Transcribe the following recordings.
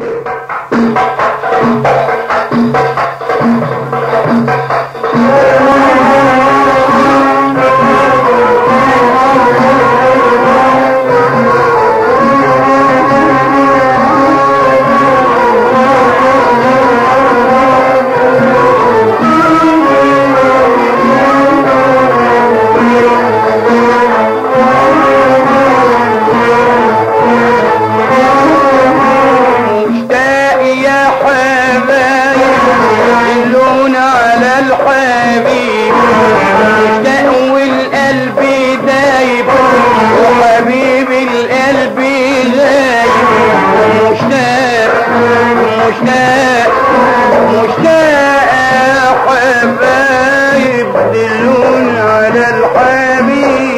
مشتاق يا حبايب اللون على الحبيب مشتاق والقلب دايب وحبيب القلب غايب مشتاق مشتاق مشتاق يا حبايب اللون على الحبيب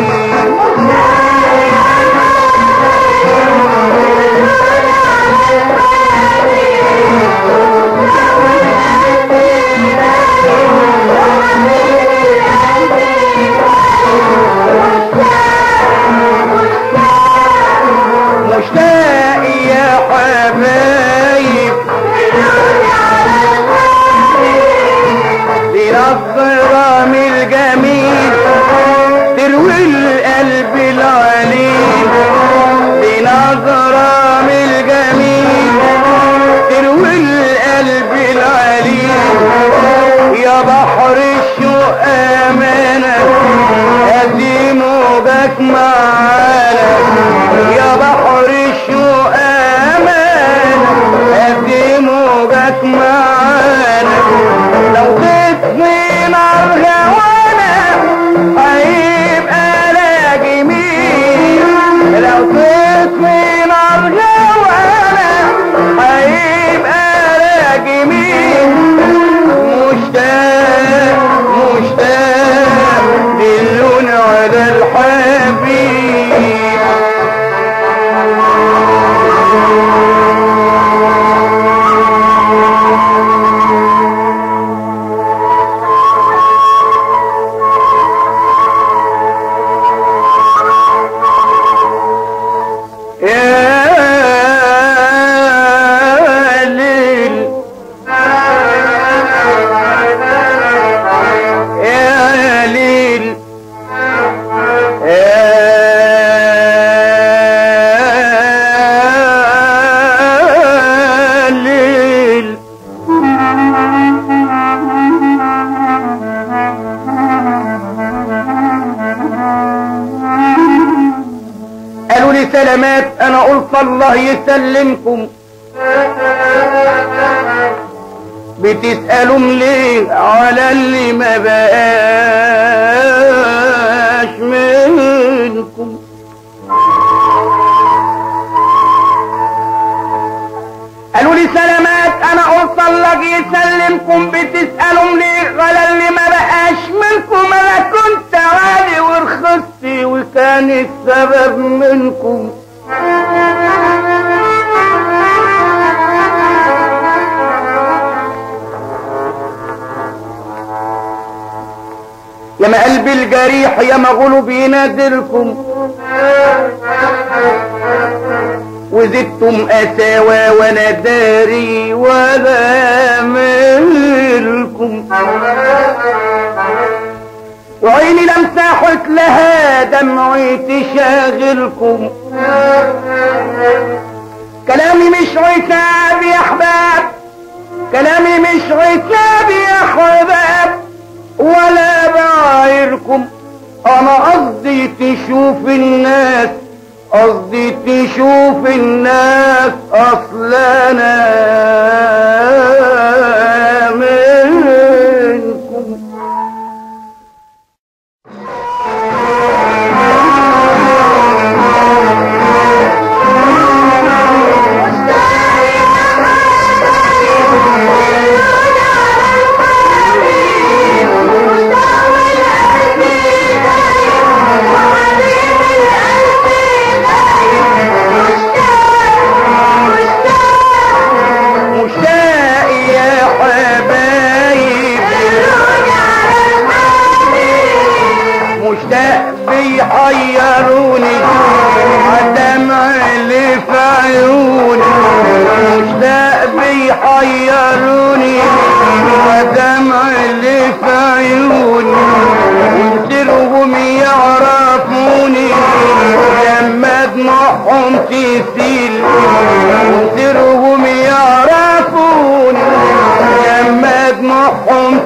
مشتاق يا حبايب لنظرة من الجميل تروي القلب العليل لنظرة من الجميل تروي القلب العليل يا بحر الشوق امانه ادي موجك معانا يا بحر الشوق امانه ادي موجك معانا لو تطفي نار هوانا هيبقى لا جميل لو تطفي نار هوانا هيبقى لا جميل مشتاق مشتاق للون على الحبيب يا ليل يا ليل يا ليل قالوا لي سلامات انا قلت الله يسلمكم بتسألوا ليه على اللي ما بقاش منكم قالوا لي سلامات انا قلت الله يسلمكم بتسألوا ليه على اللي ما بقاش منكم انا كنت عالي ورخصت وكان السبب منكم يا ما قلبي الجريح يا ما غلو بينادلكم وزدتم قساوة وانا داري ولا ملكم وعيني لمساحت لها دمعي تشاغلكم كلامي مش عتاب يا احباب كلامي مش عتاب يا احباب ولا بعايركم انا قصدي تشوف الناس قصدي تشوف الناس اصلنا منكم Yeah.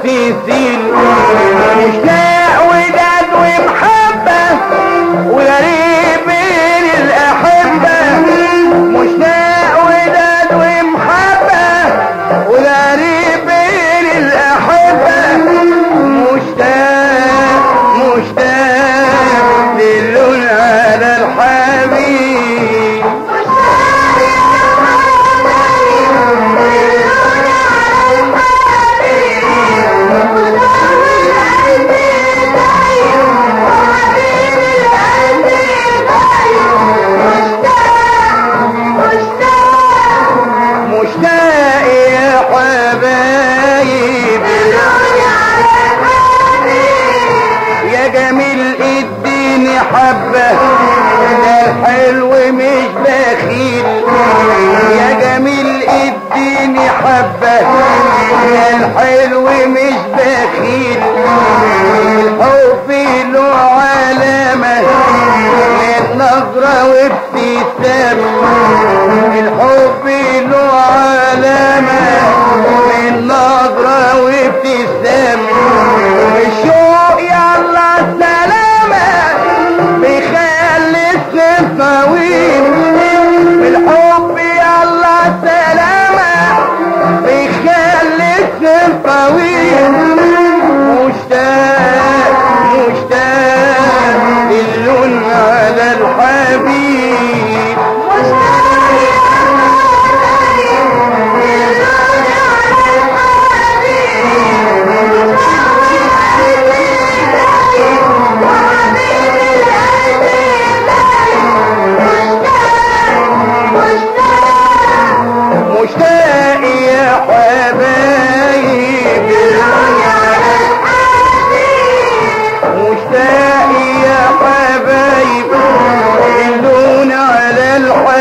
وابتسيل مشتاق وداد ومحبة وغريب بين الأحبة مشتاق وداد ومحبة وغريب بين الأحبة مشتاق مشتاق للون على الحبيب مشتاق يا حبايب يا جميل اديني حبة ده الحلو مش بخيل يا جميل اديني حبة ده الحلو مش بخيل الحب له علامة من نظرة وابتسامة الحب له علامة من نظرة وابتسامة الشوق يلا سلامة بيخلي السيف طويل الحب يلا سلامة بيخلي السيف طويل مشتاق مشتاق اللون على الحبيب مشتاق يا حبايب مشتاق يا حبايب اللون على الحبيب